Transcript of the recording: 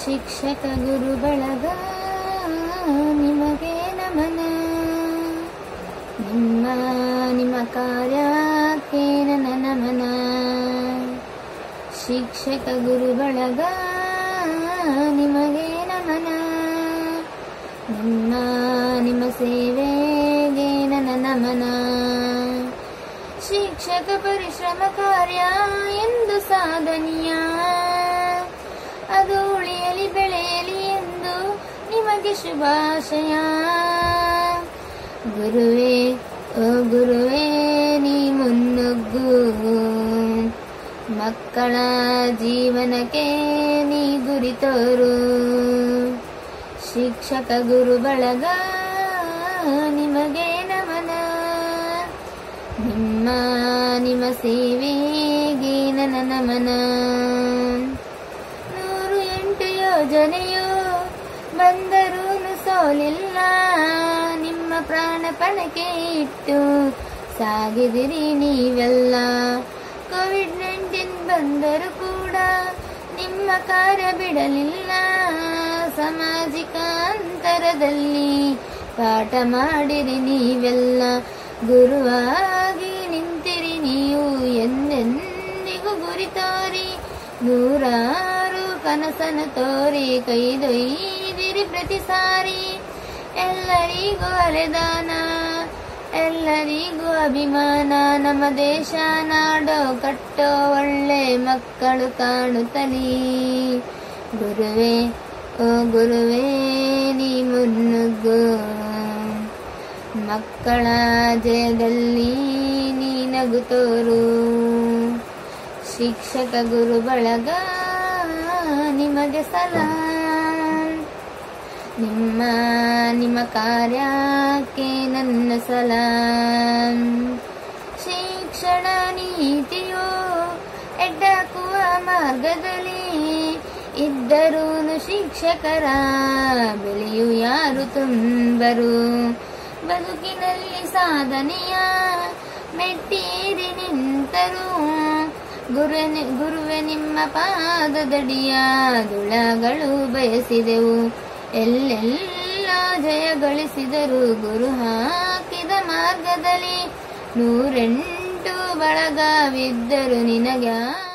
ಶಿಕ್ಷಕ ಗುರು ಬಳಗ ನಿಮಗೆ ನಮನ ನಿಮ್ಮ ನಿಮ್ಮ ಕಾರ್ಯಕ್ಕೆ ನನ್ನ ನಮನ ಶಿಕ್ಷಕ ಗುರು ಬಳಗ ನಿಮಗೆ ನಮನ ನಿಮ್ಮ ನಿಮ್ಮ ಸೇವೆಗೆ ನನ್ನ ನಮನ ಶಿಕ್ಷಕ ಪರಿಶ್ರಮ ಕಾರ್ಯ ಎಂದು ಸಾಧನೀಯ ಅದು ಉಳಿಯಲಿ ಬೆಳೆಯಲಿ ಎಂದು ನಿಮಗೆ ಶುಭಾಶಯ ಗುರುವೇ ಓ ಗುರುವೇ ನೀ ಮುನ್ನುಗ್ಗು ಮಕ್ಕಳ ಜೀವನಕ್ಕೆ ನೀ ಗುರಿ ತೋರು ಶಿಕ್ಷಕ ಗುರು ಬಳಗ ನಿಮಗೆ ನಮನ ನಿಮ್ಮ ನಿಮ್ಮ ಸೇವೆಗೆ ನನ್ನ ನಮನ ನೂರು ಎಂಟು ಯೋಜನೆಯು ಬಂದರೂ ಸೋಲಿಲ್ಲ ನಿಮ್ಮ ಪ್ರಾಣ ಪಣಕ್ಕೆ ಇಟ್ಟು ಸಾಗಿದಿರಿ ನೀವೆಲ್ಲ ಕೋವಿಡ್ ನೈನ್ಟೀನ್ ಬಂದರೂ ಕೂಡ ನಿಮ್ಮ ಕಾರ್ಯ ಬಿಡಲಿಲ್ಲ ಸಾಮಾಜಿಕ ಅಂತರದಲ್ಲಿ ಪಾಠ ಮಾಡಿರಿ ನೀವೆಲ್ಲ ಗುರುವಾಗಿ ನಿಂತಿರಿ ನೀವು ಎಂದೆಂದಿಗೂ ಗುರಿ ತೋರಿ ನೂರಾರು ಕನಸನ ತೋರಿ ಕೈದೊಯ್ದಿರಿ ಪ್ರತಿ ಸಾರಿ ಎಲ್ಲರಿಗೂ ಅಲೆದಾನ ಎಲ್ಲರಿಗೂ ಅಭಿಮಾನ ನಮ್ಮ ದೇಶ ನಾಡೋ ಕಟ್ಟೋ ಒಳ್ಳೆ ಮಕ್ಕಳು ಕಾಣುತ್ತಲೀ ಗುರುವೇ ಓ ಗುರುವೇ ನೀ ಮುನ್ನುಗ್ಗು ಮಕ್ಕಳ ಜಯದಲ್ಲಿ ನೀ ನಗು ತೋರು ಶಿಕ್ಷಕ ಗುರು ಬಳಗ ನಿಮಗೆ ಸಲಾಂ ನಿಮ್ಮ ನಿಮ್ಮ ಕಾರ್ಯಕ್ಕೆ ನನ್ನ ಸಲಾಂ ಶಿಕ್ಷಣ ನೀತಿಯು ಎಡ್ಡಾಕುವ ಮಾರ್ಗದಲ್ಲಿ ಇದ್ದರೂ ಶಿಕ್ಷಕರ ಬೆಲೆಯು ಯಾರು ತುಂಬರು ಬದುಕಿನಲ್ಲಿ ಸಾಧನೆಯ ಮೆಟ್ಟೇರಿ ನಿಂತರು ಗುರುವೆ ಗುರುವೆ ನಿಮ್ಮ ಪಾದದಡಿಯ ದುಳಗಳು ಬಯಸಿದೆವು ಎಲ್ಲೆಲ್ಲ ಜಯ ಗಳಿಸಿದರು ಗುರು ಹಾಕಿದ ಮಾರ್ಗದಲ್ಲಿ ನೂರೆಂಟು ಬಳಗವಿದ್ದರು ನಿನಗ